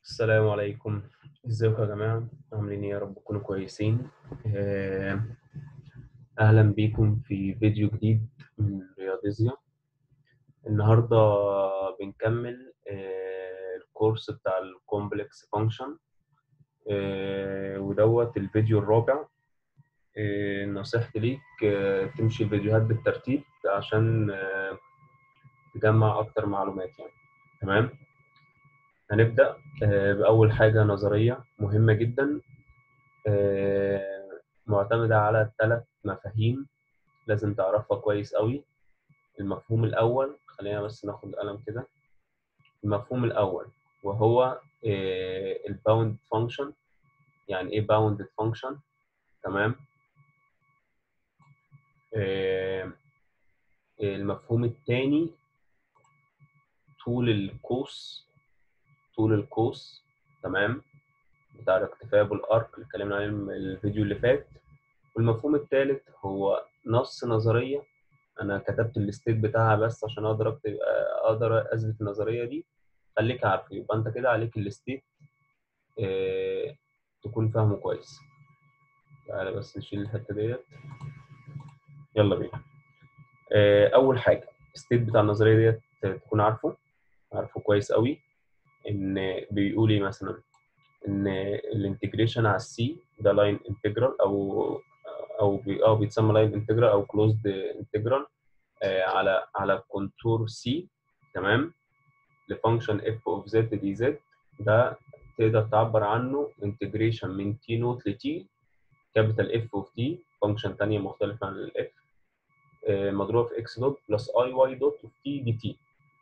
السلام عليكم ازيكم يا جماعة عاملين ايه يا رب تكونوا كويسين آه، اهلا بيكم في فيديو جديد من رياضيزيا النهاردة بنكمل آه، الكورس بتاع الكومبلكس فانكشن ودوت الفيديو الرابع آه، نصيحتي ليك آه، تمشي الفيديوهات بالترتيب عشان آه، تجمع اكتر معلومات يعني تمام هنبدأ آه، بأول حاجة نظرية مهمة جدا آه، معتمدة على ثلاث مفاهيم لازم تعرفها كويس قوي المفهوم الأول خلينا بس ناخد قلم كده المفهوم الأول وهو الباوند فانكشن يعني إيه باوندد فانكشن تمام آه، المفهوم الثاني طول القوس طول القوس تمام بتاع الاكتفاء بالارك اللي اتكلمنا عليه الفيديو اللي فات والمفهوم الثالث هو نص نظريه انا كتبت الستيت بتاعها بس عشان اقدر اكتب اقدر اثبت النظريه دي خليك عارفه يبقى انت كده عليك الستيت اه تكون فاهمه كويس تعالى بس نشيل الحته ديت يلا بينا اه اول حاجه الستيت بتاع النظريه ديت تكون عارفه عارفه كويس قوي ان بيقول ايه مثلا ان الانتجريشن على السي ده لاين انتجرال او او بي او بيتسمى لاين انتجرال او كلوزد انتجرال على على كونتور سي تمام لفانكشن اف اوف زد دي زد ده تقدر تعبر عنه انتجريشن من تي نوت لتي كابيتال اف اوف تي فانكشن ثانيه مختلفه عن الاف مضروبه في اكس دوت بلس اي واي دوت اوف تي دي تي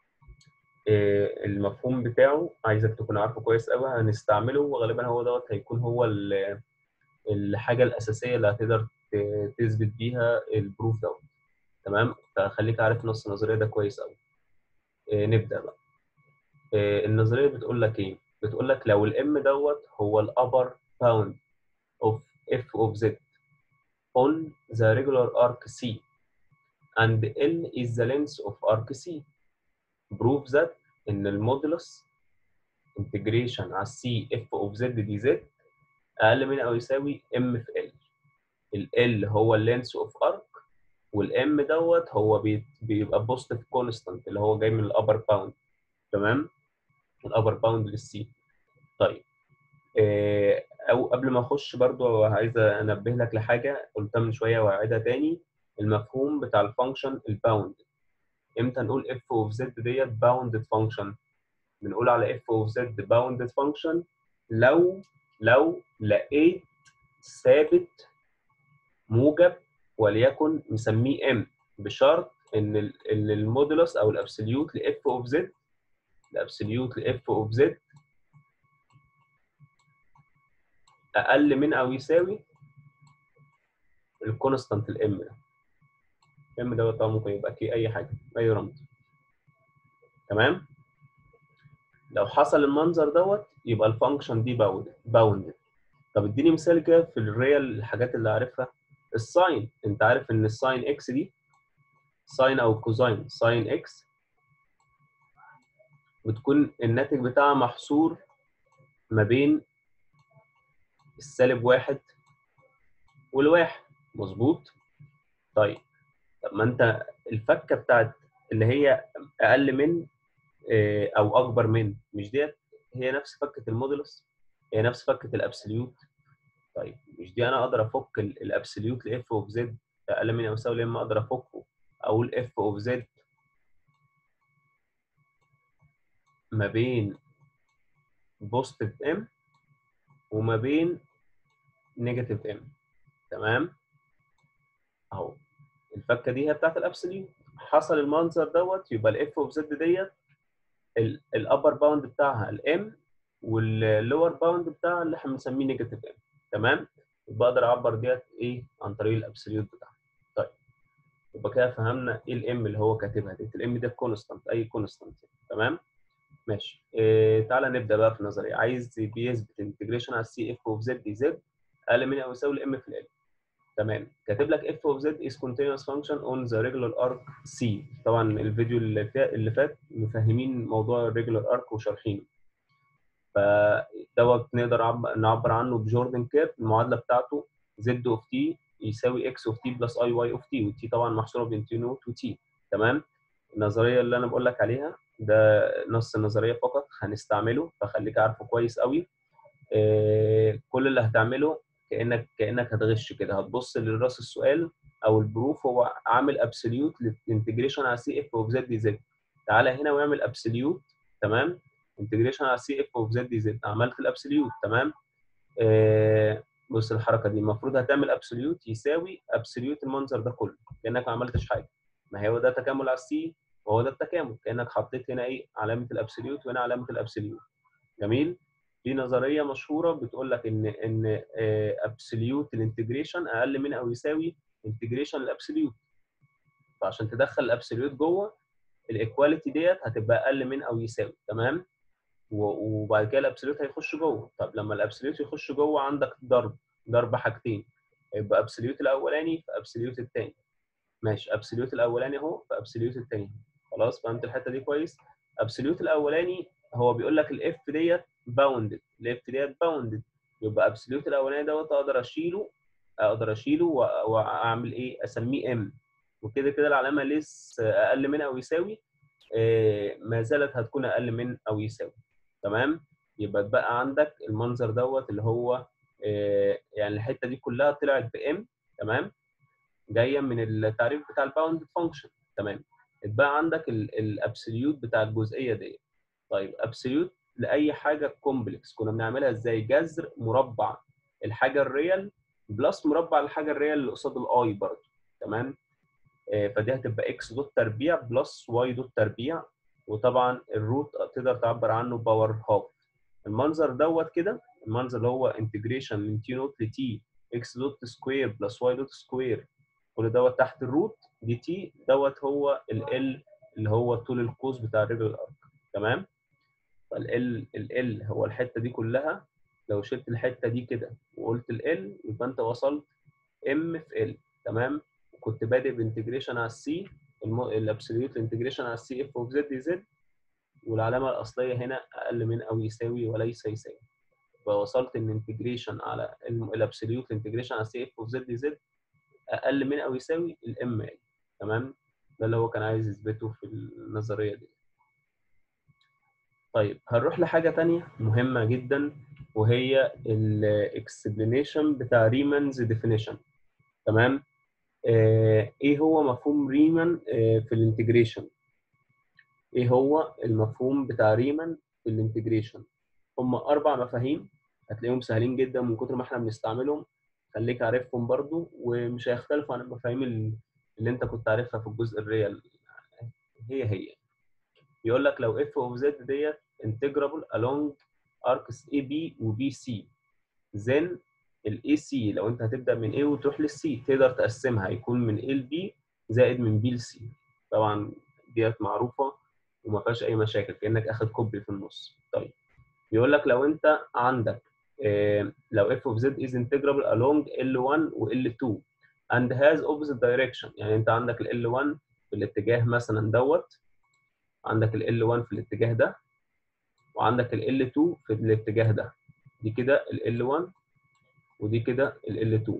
المفهوم بتاعه عايزك تكون عارفه كويس قوي هنستعمله وغالبا هو دوت هيكون هو الحاجه الاساسيه اللي هتقدر تثبت بيها البروف دوت تمام فخليك عارف نص النظريه ده كويس قوي نبدا بقى النظريه بتقول لك ايه بتقول لك لو الام دوت هو الابر باوند of f of z on the regular arc c and l is the length of arc c prove that ان المودولس انتجريشن على السي اف اوف زد دي زد اقل من او يساوي ام في ال ال هو اللينس اوف ارك والام دوت هو بيبقى بوزيتيف كونستانت اللي هو جاي من الابر باوند تمام الابر باوند للسي طيب إيه او قبل ما اخش برضو عايز انبه لك لحاجه قلتها من شويه واعيدها تاني المفهوم بتاع الفانكشن الباوند امتى نقول اف اوف زد ديت باوندد فانكشن بنقول على اف اوف زد باوندد فانكشن لو لو لقيت ثابت موجب وليكن نسميه ام بشرط ان ان المودولس او الابسوليوت لاف اوف زد الابسوليوت لاف اوف زد اقل من او يساوي الكونستانت الام ده ام دوت طبعا ممكن يبقى كي اي حاجه اي رمز تمام لو حصل المنظر دوت يبقى الفانكشن دي باوند باوندد طب اديني مثال كده في الريال الحاجات اللي عارفها الساين انت عارف ان الساين اكس دي ساين او كوزاين ساين اكس بتكون الناتج بتاعها محصور ما بين السالب واحد والواحد مظبوط طيب طب ما انت الفكه بتاعت اللي هي اقل من او اكبر من مش ديت هي نفس فكه المودولس هي نفس فكه الابسوليوت طيب مش دي انا اقدر افك الابسوليوت لاف اوف زد اقل من او يساوي لما اقدر افكه اقول اف اوف زد ما بين بوزيتيف ام وما بين نيجاتيف ام تمام اهو الفكه دي هي بتاعت الابسوليوت حصل المنظر دوت يبقى الاف اوف زد ديت الابر باوند بتاعها الام واللور باوند بتاعها اللي احنا بنسميه نيجاتيف ام تمام يبقى اقدر اعبر ديت ايه عن طريق الابسوليوت بتاعها طيب يبقى كده فهمنا ايه الام اللي هو كاتبها ديت الام ده كونستانت اي كونستانت تمام ماشي إيه تعالى نبدا بقى في النظريه عايز بيثبت انتجريشن على السي اف اوف زد دي زد اقل من او يساوي الام في ال تمام كاتب لك f of z is continuous function on the regular arc c طبعا الفيديو اللي فات اللي فات مفهمين موضوع الريجولار arc وشارحينه فدوت نقدر عب- نعبر عنه بجوردن كيرف المعادله بتاعته زد اوف تي يساوي اكس اوف تي بلس اي واي اوف تي والتي طبعا محصوره بين تي نوت وتي تمام النظريه اللي انا بقول لك عليها ده نص النظريه فقط هنستعمله فخليك عارفه كويس قوي آه، كل اللي هتعمله كانك كانك هتغش كده هتبص لراس السؤال او البروف هو عامل ابسوليوت للانتجريشن على سي اف اوف زد دي زد تعالى هنا واعمل ابسوليوت تمام انتجريشن على سي اف اوف زد دي زد عملت الابسوليوت تمام آه، بص الحركه دي المفروض هتعمل ابسوليوت يساوي ابسوليوت المنظر ده كله كانك ما عملتش حاجه ما هو ده تكامل على السي وهو ده التكامل كانك حطيت هنا ايه علامه الابسوليوت وهنا علامه الابسوليوت جميل في نظريه مشهوره بتقول لك ان ان ابسوليوت الانتجريشن اقل من او يساوي انتجريشن الابسوليوت فعشان تدخل الابسوليوت جوه الايكواليتي ديت هتبقى اقل من او يساوي تمام و- وبعد كده الابسوليوت هيخش جوه طب لما الابسوليوت يخش جوه عندك ضرب ضرب حاجتين يبقى ابسوليوت الاولاني في ابسوليوت الثاني ماشي ابسوليوت الاولاني اهو في ابسوليوت الثاني خلاص فهمت الحته دي كويس ابسوليوت الاولاني هو بيقول لك الاف ديت باوندد الاف ديت باوندد يبقى ابسوليوت الاولاني دوت اقدر اشيله اقدر اشيله و- واعمل ايه اسميه ام وكده كده العلامه ليس اقل من او يساوي آه، ما زالت هتكون اقل من او يساوي تمام يبقى بقى عندك المنظر دوت اللي هو آه، يعني الحته دي كلها طلعت بام تمام جايه من التعريف بتاع الباوند فانكشن تمام اتبقى عندك الابسوليوت بتاع الجزئيه دي طيب ابسوليوت لاي حاجه كومبلكس كنا بنعملها ازاي جذر مربع الحاجه الريال بلس مربع الحاجه الريال اللي قصاد الاي برضه تمام آه، فدي هتبقى اكس دوت تربيع بلس واي دوت تربيع وطبعا الروت تقدر تعبر عنه باور هاف المنظر دوت كده المنظر اللي هو انتجريشن من تي نوت لتي اكس دوت سكوير بلس واي دوت سكوير كل دوت تحت الروت دي تي دوت هو ال اللي هو طول القوس بتاع الرجل الارض تمام فال ال هو الحته دي كلها لو شلت الحته دي كده وقلت ال يبقى انت وصلت ام في ال تمام كنت بادئ بانتجريشن على السي الابسوليوت انتجريشن على السي اف اوف زد دي زد والعلامه الاصليه هنا اقل من او يساوي وليس يساوي فوصلت ان انتجريشن على الابسوليوت انتجريشن على سي اف اوف زد دي زد اقل من او يساوي الام ال تمام ده اللي هو كان عايز يثبته في النظريه دي طيب هنروح لحاجه تانية مهمه جدا وهي الاكسبلانيشن بتاع ريمانز ديفينيشن تمام آه، ايه هو مفهوم ريمان آه، في الانتجريشن ايه هو المفهوم بتاع ريمان في الانتجريشن هم اربع مفاهيم هتلاقيهم سهلين جدا من كتر ما احنا بنستعملهم خليك عارفهم برضو ومش هيختلفوا عن المفاهيم ال- اللي انت كنت عارفها في الجزء الريال هي هي بيقول لك لو اف اوف زد ديت انتجرابل along arcs AB و BC then الاي سي لو انت هتبدا من A وتروح للسي تقدر تقسمها يكون من A ل B زائد من B ل C طبعا ديت معروفه وما فيهاش اي مشاكل كانك اخد كوبري في النص طيب بيقول لك لو انت عندك آه، لو f of z is integrable along L1 و L2 and has opposite direction يعني انت عندك ال L1 في الاتجاه مثلا دوت عندك ال L1 في الاتجاه ده وعندك ال L2 في الاتجاه ده دي كده ال L1 ودي كده ال L2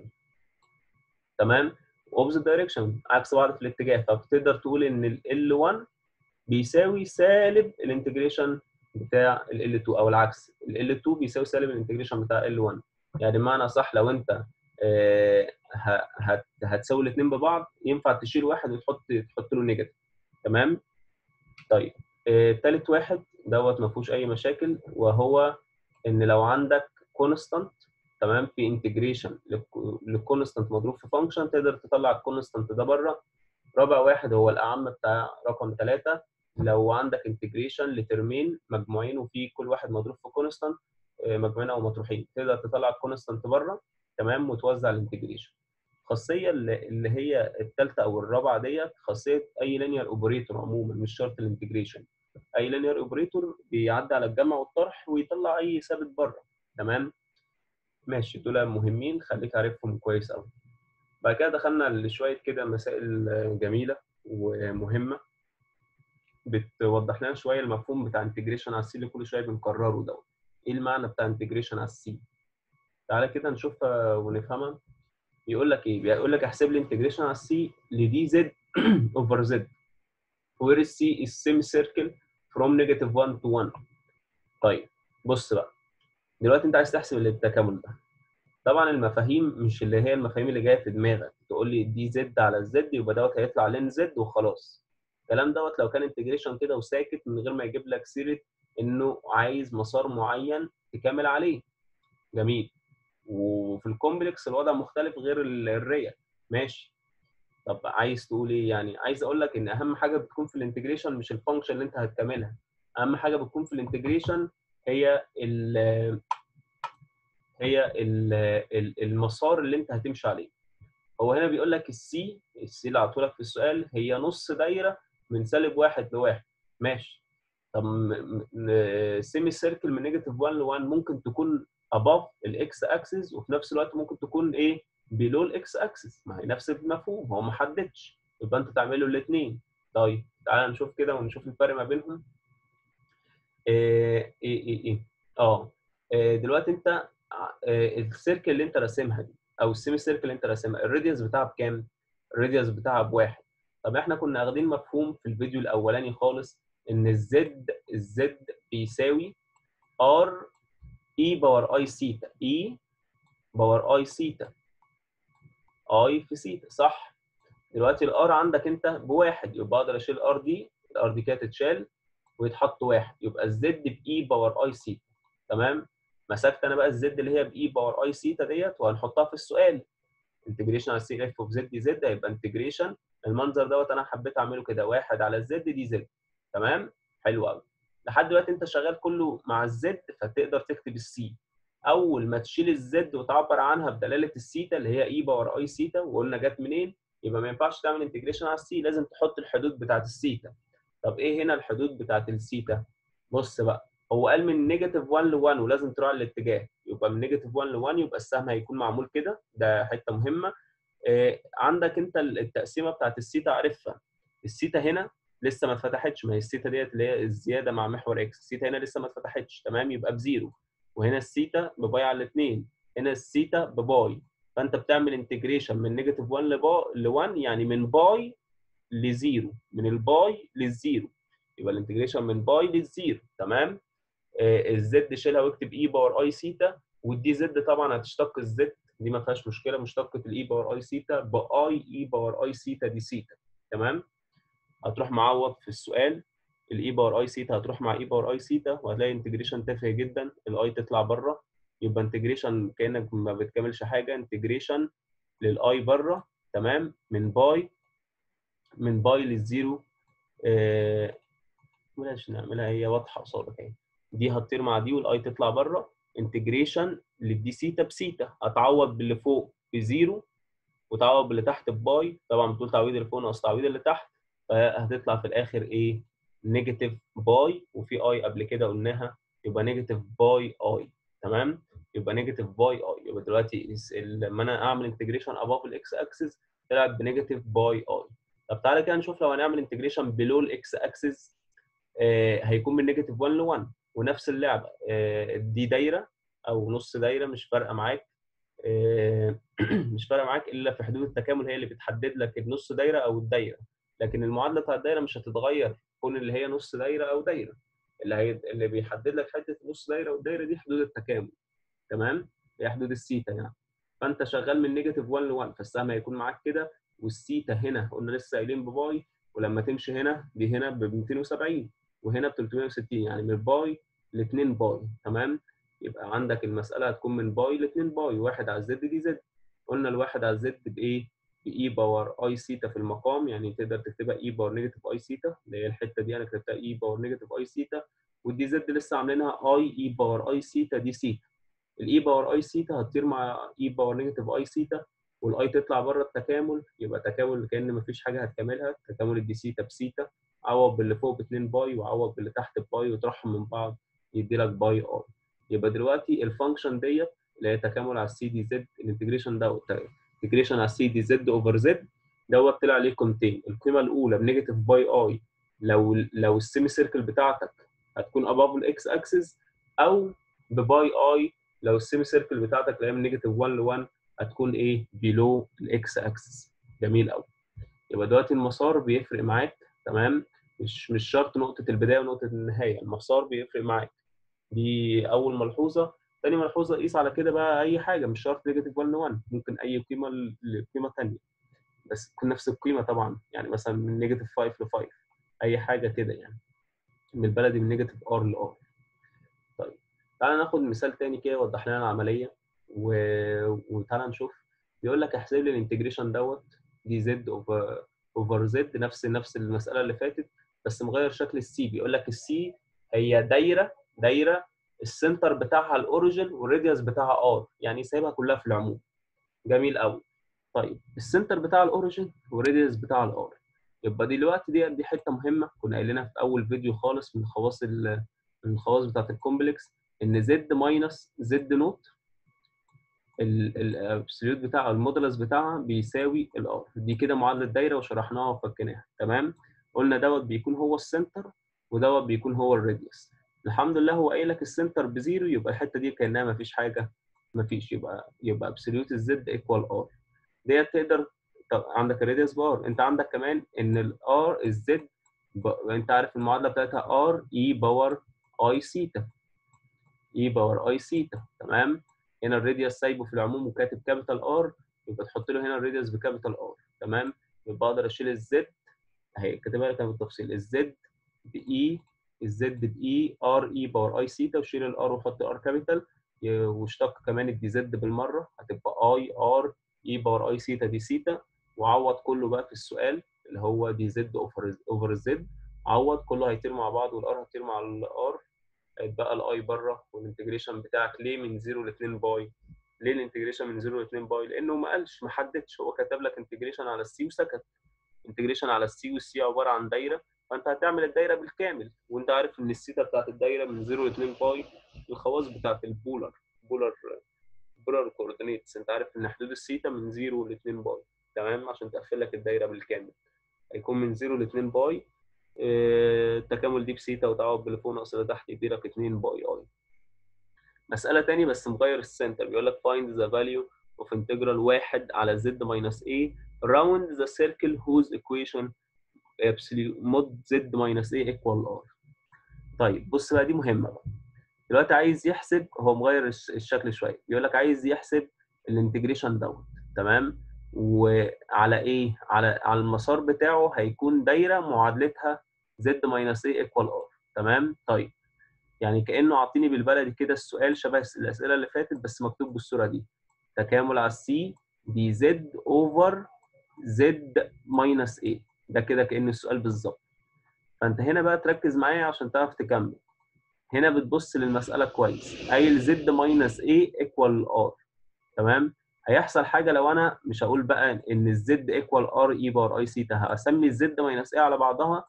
تمام opposite direction عكس بعض في الاتجاه فبتقدر تقول ان ال L1 بيساوي سالب الانتجريشن بتاع ال L2 او العكس ال L2 بيساوي سالب الانتجريشن بتاع L1 يعني بمعنى صح لو انت آه، ه- هت- هتساوي الاثنين ببعض ينفع تشيل واحد وتحط تحط له نيجاتيف تمام طيب آه، تالت واحد دوت ما فيهوش اي مشاكل وهو ان لو عندك كونستانت تمام في انتجريشن للكونستانت مضروب في فانكشن تقدر تطلع الكونستانت ده بره رابع واحد هو الاعم بتاع رقم ثلاثة لو عندك انتجريشن لترمين مجموعين وفي كل واحد مضروب في كونستانت مجموعين او مطروحين تقدر تطلع الكونستانت بره تمام وتوزع الانتجريشن الخاصيه اللي اللي هي الثالثه او الرابعه ديت خاصيه اي لينير اوبريتور عموما مش شرط الانتجريشن اي لينير اوبريتور بيعدي على الجمع والطرح ويطلع اي ثابت بره تمام ماشي دول مهمين خليك عارفهم كويس قوي بعد كده دخلنا لشويه كده مسائل جميله ومهمه بتوضح لنا شويه المفهوم بتاع انتجريشن على السي اللي كل شويه بنكرره دوت ايه المعنى بتاع انتجريشن على السي تعالى كده نشوفها ونفهمها بيقول لك ايه بيقول لك احسب لي انتجريشن على السي لدي زد اوفر زد where C is semicircle from negative 1 to 1 طيب بص بقى دلوقتي انت عايز تحسب التكامل ده طبعا المفاهيم مش اللي هي المفاهيم اللي جايه في دماغك تقول لي دي زد على الزد يبقى دوت هيطلع لين زد وخلاص الكلام دوت لو كان انتجريشن كده وساكت من غير ما يجيب لك سيره انه عايز مسار معين تكمل عليه جميل وفي الكومبلكس الوضع مختلف غير الريال ماشي طب عايز تقول ايه يعني عايز اقول لك ان اهم حاجه بتكون في الانتجريشن مش الفانكشن اللي انت هتكملها اهم حاجه بتكون في الانتجريشن هي ال هي ال المسار اللي انت هتمشي عليه هو هنا بيقول لك السي السي اللي عطولك في السؤال هي نص دايره من سالب واحد لواحد ماشي طب سيمي سيركل من نيجاتيف 1 ل 1 ممكن تكون above الاكس اكسس وفي نفس الوقت ممكن تكون ايه بيلو الاكس اكسس ما هي نفس المفهوم هو ما حددش يبقى انت تعملوا الاثنين طيب تعالى نشوف كده ونشوف الفرق ما بينهم ايه ايه ايه, إيه. اه دلوقتي انت السيركل اللي انت راسمها دي او السيمي سيركل اللي انت راسمها الراديوس بتاعها بكام؟ الراديوس بتاعها بواحد طب احنا كنا واخدين مفهوم في الفيديو الاولاني خالص ان الزد الزد بيساوي ار اي باور اي سيتا اي باور اي سيتا اي في سيتا صح دلوقتي الار عندك انت بواحد يبقى اقدر اشيل الار دي الار دي كده تتشال ويتحط واحد يبقى الزد باي باور اي سيتا تمام مسكت انا بقى الزد اللي هي باي باور اي سيتا ديت وهنحطها في السؤال انتجريشن على سي اف اوف زد دي زد هيبقى انتجريشن المنظر دوت انا حبيت اعمله كده واحد على الزد دي زد تمام حلو قوي لحد دلوقتي انت شغال كله مع الزد فتقدر تكتب السي اول ما تشيل الزد وتعبر عنها بدلاله السيتا اللي هي اي باور اي سيتا وقلنا جت منين يبقى ما ينفعش تعمل انتجريشن على السي لازم تحط الحدود بتاعت السيتا طب ايه هنا الحدود بتاعت السيتا بص بقى هو قال من نيجاتيف 1 ل 1 ولازم تراعي الاتجاه يبقى من نيجاتيف 1 ل 1 يبقى السهم هيكون معمول كده ده حته مهمه إيه عندك انت التقسيمه بتاعت السيتا عارفها السيتا هنا لسه ما اتفتحتش ما هي السيتا ديت اللي هي الزياده مع محور اكس السيتا هنا لسه ما اتفتحتش تمام يبقى بزيرو وهنا السيتا بباي على الاثنين هنا السيتا بباي فانت بتعمل انتجريشن من نيجاتيف 1 ل 1 يعني من باي لزيرو من الباي للزيرو يبقى الانتجريشن من باي للزيرو تمام آه الزد شيلها واكتب اي باور اي سيتا والدي زد طبعا هتشتق الزد دي ما فيهاش مشكله مشتقه الاي باور اي سيتا باي اي باور اي سيتا دي سيتا تمام هتروح معوض في السؤال الاي باور اي سيتا هتروح مع اي باور اي سيتا وهتلاقي انتجريشن تافه جدا الاي تطلع بره يبقى انتجريشن كانك ما بتكملش حاجه انتجريشن للاي بره تمام من باي من باي للزيرو آه بلاش نعملها هي واضحه قصادك اهي دي هتطير مع دي والاي تطلع بره انتجريشن للدي سيتا بسيتا هتعوض باللي فوق بزيرو وتعوض باللي تحت بباي طبعا بتقول تعويض اللي فوق ناقص تعويض اللي تحت فهتطلع في الاخر ايه نيجاتيف باي وفي اي قبل كده قلناها يبقى نيجاتيف باي اي تمام يبقى نيجاتيف باي اي يبقى دلوقتي لما انا اعمل انتجريشن اباف الاكس اكسس طلعت بنيجاتيف باي اي طب تعالى كده نشوف لو هنعمل انتجريشن بلو الاكس اكسس آه هيكون من نيجاتيف 1 ل 1 ونفس اللعبه آه دي دايره او نص دايره مش فارقه معاك آه مش فارقه معاك الا في حدود التكامل هي اللي بتحدد لك النص دايره او الدايره لكن المعادله بتاعت الدايره مش هتتغير كون اللي هي نص دايره او دايره اللي هي اللي بيحدد لك حته نص دايره والدايره دي حدود التكامل تمام هي حدود السيتا يعني فانت شغال من نيجاتيف 1 ل 1 فالسهم هيكون معاك كده والسيتا هنا قلنا لسه قايلين بباي ولما تمشي هنا دي هنا ب 270 وهنا ب 360 يعني من باي ل 2 باي تمام يبقى عندك المساله هتكون من باي ل 2 باي واحد على الزد دي زد قلنا الواحد على الزد بايه؟ باي باور اي سيتا في المقام يعني تقدر تكتبها اي باور نيجاتيف اي سيتا اللي هي الحته دي انا كتبتها اي باور نيجاتيف اي سيتا والدي زد لسه عاملينها اي اي باور اي سيتا دي سيتا الاي باور اي سيتا هتطير مع اي باور نيجاتيف اي سيتا والاي تطلع بره التكامل يبقى تكامل كان مفيش حاجه هتكملها تكامل الدي سيتا بسيتا عوض باللي فوق ب 2 باي وعوض باللي تحت بباي وتروحهم من بعض يدي لك باي اي يبقى دلوقتي الفانكشن ديت اللي هي تكامل على السي دي زد الانتجريشن ده انتجريشن على السي دي زد اوفر زد دوت طلع عليه قيمتين القيمه الاولى بنيجاتيف باي اي لو لو السيمي سيركل بتاعتك هتكون اباف الاكس اكسس او بباي اي لو السيمي سيركل بتاعتك اللي هي من نيجاتيف 1 ل 1 هتكون ايه بيلو الاكس اكسس جميل قوي يبقى دلوقتي المسار بيفرق معاك تمام مش مش شرط نقطه البدايه ونقطه النهايه المسار بيفرق معاك دي اول ملحوظه تاني ملحوظه قيس على كده بقى اي حاجه مش شرط نيجاتيف 1 ل 1 ممكن اي قيمه لقيمه ثانيه بس تكون نفس القيمه طبعا يعني مثلا من نيجاتيف 5 ل 5 اي حاجه كده يعني من البلدي من نيجاتيف ار ل ار طيب تعالى ناخد مثال تاني كده يوضح لنا العمليه و... وتعالى نشوف بيقول لك احسب لي الانتجريشن دوت دي زد اوفر اوفر زد نفس نفس المساله اللي فاتت بس مغير شكل السي بيقول لك السي هي دايره دايره السنتر بتاعها الاوريجن والراديوس بتاعها ار يعني سايبها كلها في العموم جميل قوي طيب السنتر بتاع الاوريجن والراديوس بتاع الار يبقى دلوقتي دي دي حته مهمه كنا قايلينها في اول فيديو خالص من خواص من الخواص بتاعت الكومبلكس ان زد ماينس زد نوت الابسوليوت بتاعها المودولس بتاعها بيساوي الار دي كده معادله دايره وشرحناها وفكيناها تمام قلنا دوت بيكون هو السنتر ودوت بيكون هو الراديوس الحمد لله هو قايل لك السنتر بزيرو يبقى الحته دي كانها ما فيش حاجه ما فيش يبقى يبقى ابسوليوت الزد ايكوال ار ديت تقدر عندك الراديوس بار انت عندك كمان ان الار الزد انت عارف المعادله بتاعتها ار اي باور اي سيتا اي باور اي سيتا تمام هنا الراديوس سايبه في العموم وكاتب كابيتال ار يبقى تحط له هنا الراديوس بكابيتال ار تمام يبقى اقدر اشيل الزد اهي كاتبها لك بالتفصيل الزد باي الزد باي ار اي باور اي سيتا وشيل الار وحط ار كابيتال واشتق كمان الدي زد بالمره هتبقى اي ار اي باور اي سيتا دي سيتا وعوض كله بقى في السؤال اللي هو دي زد اوفر اوفر زد عوض كله هيطير مع بعض والار هيطير مع الار هيتبقى الاي بره والانتجريشن بتاعك ليه من 0 ل 2 باي ليه الانتجريشن من 0 ل 2 باي لانه ما قالش ما حددش هو كتب لك انتجريشن على السي وسكت انتجريشن على السي والسي عباره عن دايره فانت هتعمل الدايره بالكامل وانت عارف ان السيتا بتاعت الدايره من 0 ل 2 باي الخواص بتاعت البولر بولر بولر كوردينيتس انت عارف ان حدود السيتا من 0 ل 2 باي تمام عشان تقفل لك الدايره بالكامل هيكون من 0 ل 2 باي التكامل دي بسيتا وتعوض بالفوق ناقص اللي تحت يديلك 2 باي اي مساله تاني بس مغير السنتر بيقول لك find the value of integral 1 على z minus a round the circle whose equation absolute mod z minus a equal r طيب بص بقى دي مهمه بقى دلوقتي عايز يحسب هو مغير الشكل شويه بيقول لك عايز يحسب الانتجريشن دوت تمام وعلى ايه على على المسار بتاعه هيكون دايره معادلتها z minus a equal r تمام طيب يعني كانه عاطيني بالبلدي كده السؤال شبه الاسئله اللي فاتت بس مكتوب بالصوره دي تكامل على السي دي زد اوفر زد ماينس ايه ده كده كان السؤال بالظبط فانت هنا بقى تركز معايا عشان تعرف تكمل هنا بتبص للمساله كويس قايل زد ماينس ايه ايكوال ار تمام هيحصل حاجه لو انا مش هقول بقى ان الزد ايكوال ار اي بار اي سيتا هسمي الزد ماينس ايه على بعضها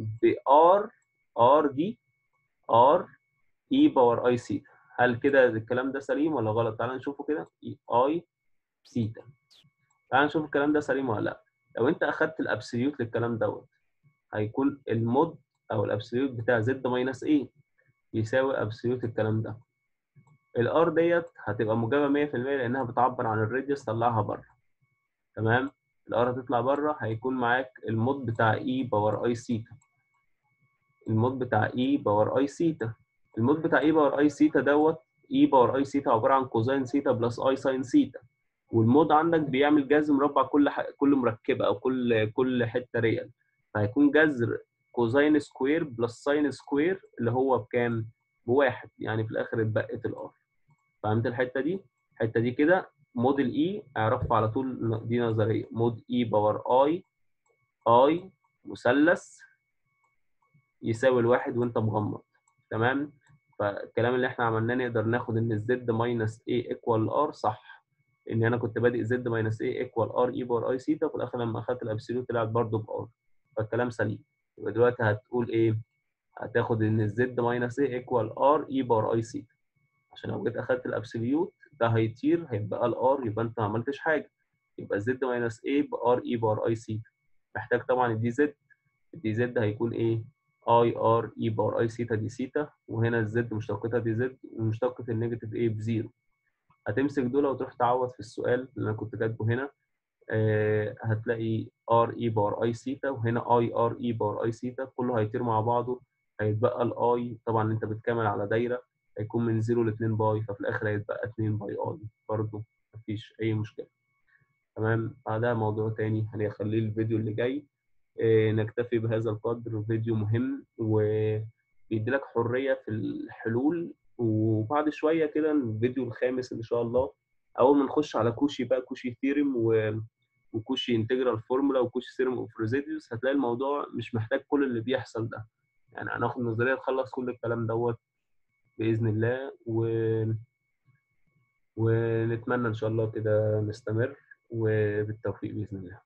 بار ار دي ار اي باور اي سيتا هل كده الكلام ده سليم ولا غلط تعال نشوفه كده اي سيتا تعال نشوف الكلام ده سليم ولا لا لو انت اخدت الابسوليوت للكلام دوت هيكون المود او الابسوليوت بتاع زد ماينس ايه يساوي ابسوليوت الكلام ده الار ديت هتبقى موجبه 100% لانها بتعبر عن الراديوس طلعها بره تمام الار هتطلع بره هيكون معاك المود بتاع اي باور اي سيتا المود بتاع اي باور اي سيتا المود بتاع اي باور اي سيتا دوت اي باور اي سيتا عباره عن كوزين سيتا بلس اي ساين سيتا والمود عندك بيعمل جذر مربع كل ح... كل مركبه او كل كل حته ريال فهيكون جذر كوزين سكوير بلس ساين سكوير اللي هو بكام؟ بواحد يعني في الاخر اتبقت الار فهمت الحته دي؟ الحته دي كده موديل اي اعرفها على طول دي نظريه مود اي باور اي اي مثلث يساوي الواحد وانت مغمض تمام فالكلام اللي احنا عملناه نقدر ناخد ان الزد ماينس اي ايكوال ار صح ان انا كنت بادئ زد ماينس اي ايكوال ار اي باور اي سيتا وفي الاخر لما اخدت الابسوليوت طلعت برضه بار فالكلام سليم يبقى دلوقتي هتقول ايه؟ هتاخد ان الزد ماينس اي ايكوال ار اي باور اي سيتا عشان لو جيت اخدت الابسوليوت ده هيطير هيبقى الار يبقى انت ما عملتش حاجه يبقى زد ماينس اي بار اي باور اي سيتا محتاج طبعا الدي زد الدي زد هيكون ايه؟ اي ار اي بار اي سيتا دي سيتا وهنا الزد مشتقتها دي زد ومشتقة النيجاتيف ايه بزيرو هتمسك دول وتروح تعوض في السؤال اللي انا كنت كاتبه هنا آه هتلاقي ار اي بار اي سيتا وهنا اي ار اي بار اي سيتا كله هيطير مع بعضه هيتبقى الاي طبعا انت بتكمل على دايره هيكون من 0 ل 2 باي ففي الاخر هيتبقى 2 باي اي برضه مفيش اي مشكله تمام بعدها موضوع تاني هنخليه الفيديو اللي جاي آه نكتفي بهذا القدر فيديو مهم وبيديلك حريه في الحلول وبعد شويه كده الفيديو الخامس ان شاء الله اول ما نخش على كوشي بقى كوشي ثيرم و... وكوشي انتجرال فورمولا وكوشي سيرم اوف ريزيديوس هتلاقي الموضوع مش محتاج كل اللي بيحصل ده يعني هناخد نظريه نخلص كل الكلام دوت باذن الله و... ونتمنى ان شاء الله كده نستمر وبالتوفيق باذن الله